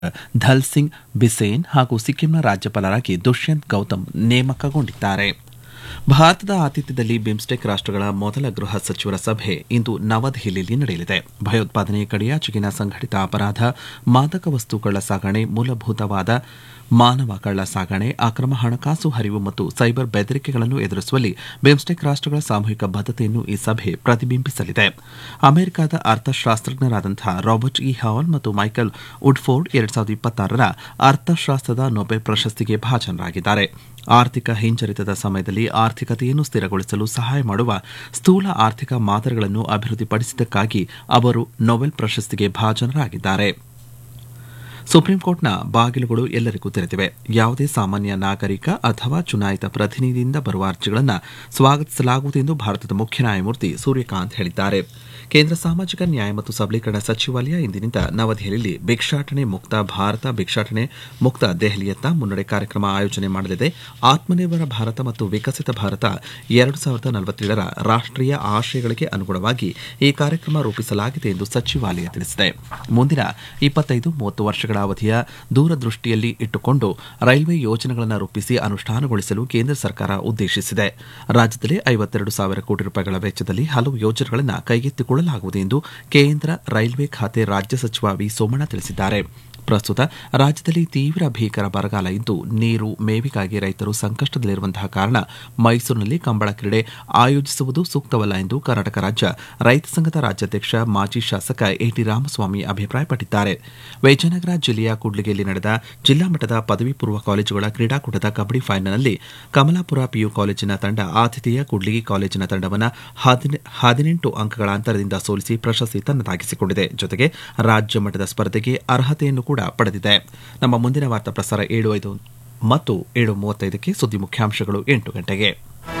ಧಲ್ ಸಿಂಗ್ ಬಿಸೇನ್ ಹಾಗೂ ಸಿಕ್ಕಿಂನ ರಾಜ್ಯಪಾಲರಾಗಿ ದುಷ್ಯಂತ್ ಗೌತಮ್ ನೇಮಕಗೊಂಡಿದ್ದಾರೆ ಭಾರತದ ಆತಿಥ್ಯದಲ್ಲಿ ಬಿಮ್ಸ್ಟೆಕ್ ರಾಷ್ಟಗಳ ಮೊದಲ ಗೃಹ ಸಚಿವರ ಸಭೆ ಇಂದು ನವದೆಹಲಿಯಲ್ಲಿ ನಡೆಯಲಿದೆ ಭಯೋತ್ಪಾದನೆ ಕಡೆಯಾಚೆಗಿನ ಸಂಘಟಿತ ಅಪರಾಧ ಮಾದಕ ವಸ್ತುಗಳ ಸಾಗಣೆ ಮೂಲಭೂತವಾದ ಮಾನವ ಕಳ್ಳ ಸಾಗಣೆ ಅಕ್ರಮ ಹಣಕಾಸು ಹರಿವು ಮತ್ತು ಸೈಬರ್ ಬೆದರಿಕೆಗಳನ್ನು ಎದುರಿಸುವಲ್ಲಿ ಬಿಮ್ಸ್ಟೆಕ್ ರಾಷ್ಟಗಳ ಸಾಮೂಹಿಕ ಬದ್ಧತೆಯನ್ನು ಈ ಸಭೆ ಪ್ರತಿಬಿಂಬಿಸಲಿದೆ ಅಮೆರಿಕದ ಅರ್ಥಶಾಸ್ತ್ರಜ್ಞರಾದಂತಹ ರಾಬರ್ಟ್ ಇ ಹಾಲ್ ಮತ್ತು ಮೈಕೆಲ್ ವುಡ್ಫೋರ್ಡ್ ಎರಡ್ ಸಾವಿರದ ಇಪ್ಪತ್ತಾರರ ಅರ್ಥಶಾಸ್ತ್ರದ ನೊಬೆಲ್ ಪ್ರಶಸ್ತಿಗೆ ಭಾಜನರಾಗಿದ್ದಾರೆ ಆರ್ಥಿಕ ಹಿಂಜರಿತದ ಸಮಯದಲ್ಲಿ ಆರ್ಥಿಕತೆಯನ್ನು ಸ್ಥಿರಗೊಳಿಸಲು ಸಹಾಯ ಮಾಡುವ ಸ್ಥೂಲ ಆರ್ಥಿಕ ಮಾದರಿಗಳನ್ನು ಅಭಿವೃದ್ಧಿಪಡಿಸಿದ್ದಕ್ಕಾಗಿ ಅವರು ನೊಬೆಲ್ ಪ್ರಶಸ್ತಿಗೆ ಭಾಜನರಾಗಿದ್ದಾರೆ ಸುಪ್ರೀಂ ಕೋರ್ಟ್ನ ಬಾಗಿಲುಗಳು ಎಲ್ಲರಿಗೂ ತೆರೆದಿವೆ ಯಾವುದೇ ಸಾಮಾನ್ಯ ನಾಗರಿಕ ಅಥವಾ ಚುನಾಯಿತ ಪ್ರತಿನಿಧಿಯಿಂದ ಬರುವ ಅರ್ಜಿಗಳನ್ನು ಸ್ವಾಗತಿಸಲಾಗುವುದು ಎಂದು ಭಾರತದ ಮುಖ್ಯ ನ್ಯಾಯಮೂರ್ತಿ ಸೂರ್ಯಕಾಂತ್ ಹೇಳಿದ್ದಾರೆ ಕೇಂದ್ರ ಸಾಮಾಜಿಕ ನ್ಯಾಯ ಮತ್ತು ಸಬಲೀಕರಣ ಸಚಿವಾಲಯ ಇಂದಿನಿಂದ ನವದೆಹಲಿಯಲ್ಲಿ ಭಿಕ್ಷಾಟನೆ ಮುಕ್ತ ಭಾರತ ಭಿಕ್ಷಾಟನೆ ಮುಕ್ತ ದೆಹಲಿಯತ್ತ ಮುನ್ನಡೆ ಕಾರ್ಯಕ್ರಮ ಆಯೋಜನೆ ಮಾಡಲಿದೆ ಆತ್ಮನಿರ್ಭರ ಭಾರತ ಮತ್ತು ವಿಕಸಿತ ಭಾರತ ಎರಡು ಸಾವಿರದ ನಲವತ್ತೇಳರ ರಾಷ್ಟೀಯ ಆಶಯಗಳಿಗೆ ಅನುಗುಣವಾಗಿ ಈ ಕಾರ್ಯಕ್ರಮ ರೂಪಿಸಲಾಗಿದೆ ಎಂದು ಸಚಿವಾಲಯ ತಿಳಿಸಿದೆ ಮುಂದಿನ ಇಪ್ಪತ್ತೈದು ಮೂವತ್ತು ವರ್ಷಗಳ ಅವಧಿಯ ದೂರದೃಷ್ಟಿಯಲ್ಲಿ ಇಟ್ಟುಕೊಂಡು ರೈಲ್ವೆ ಯೋಜನೆಗಳನ್ನು ರೂಪಿಸಿ ಅನುಷ್ಠಾನಗೊಳಿಸಲು ಕೇಂದ್ರ ಸರ್ಕಾರ ಉದ್ದೇಶಿಸಿದೆ ರಾಜ್ಯದಲ್ಲಿ ಐವತ್ತೆರಡು ಸಾವಿರ ಕೋಟಿ ರೂಪಾಯಿಗಳ ವೆಚ್ಚದಲ್ಲಿ ಹಲವು ಯೋಜನೆಗಳನ್ನು ಕೈಗೆತ್ತಿಕೊಳ್ಳಲಾಗುವುದು ಎಂದು ಕೇಂದ್ರ ರೈಲ್ವೆ ಖಾತೆ ರಾಜ್ಯ ಸಚಿವ ವಿ ಸೋಮಣ್ಣ ತಿಳಿಸಿದ್ದಾರೆ ಪ್ರಸ್ತುತ ರಾಜ್ಯದಲ್ಲಿ ತೀವ್ರ ಭೀಕರ ಬರಗಾಲ ಇದ್ದು ನೀರು ಮೇವಿಗಾಗಿ ರೈತರು ಸಂಕಷ್ಟದಲ್ಲಿರುವಂತಹ ಕಾರಣ ಮೈಸೂರಿನಲ್ಲಿ ಕಂಬಳ ಕ್ರೀಡೆ ಆಯೋಜಿಸುವುದು ಸೂಕ್ತವಲ್ಲ ಎಂದು ಕರ್ನಾಟಕ ರಾಜ್ಯ ರೈತ ಸಂಘದ ರಾಜ್ಯಾಧ್ಯಕ್ಷ ಮಾಜಿ ಶಾಸಕ ಎಟಿ ರಾಮಸ್ವಾಮಿ ಅಭಿಪ್ರಾಯಪಟ್ಟಿದ್ದಾರೆ ವಿಜಯನಗರ ಜಿಲ್ಲೆಯ ಕೂಡ್ಲಿಗೆಯಲ್ಲಿ ನಡೆದ ಜಿಲ್ಲಾ ಮಟ್ಟದ ಪದವಿ ಪೂರ್ವ ಕಾಲೇಜುಗಳ ಕ್ರೀಡಾಕೂಟದ ಕಬಡ್ಡಿ ಫೈನಲ್ನಲ್ಲಿ ಕಮಲಾಪುರ ಪಿಯು ಕಾಲೇಜಿನ ತಂಡ ಆತಿಥೇಯ ಕೂಡ್ಲಿಗಿ ಕಾಲೇಜಿನ ತಂಡವನ್ನು ಹದಿನೆಂಟು ಅಂಕಗಳ ಅಂತರದಿಂದ ಸೋಲಿಸಿ ಪ್ರಶಸ್ತಿ ತನ್ನದಾಗಿಸಿಕೊಂಡಿದೆ ಜೊತೆಗೆ ರಾಜ್ಯ ಮಟ್ಟದ ಸ್ಪರ್ಧೆಗೆ ಅರ್ಹತೆಯನ್ನು ಕೂಡ ಪಡೆದಿದೆ ನಮ್ಮ ಮುಂದಿನ ವಾರ್ತಾ ಪ್ರಸಾರ ಏಳು ಐದು ಮತ್ತು ಏಳು ಮೂವತ್ತೈದಕ್ಕೆ ಸುದ್ದಿ ಮುಖ್ಯಾಂಶಗಳು ಎಂಟು ಗಂಟೆಗೆ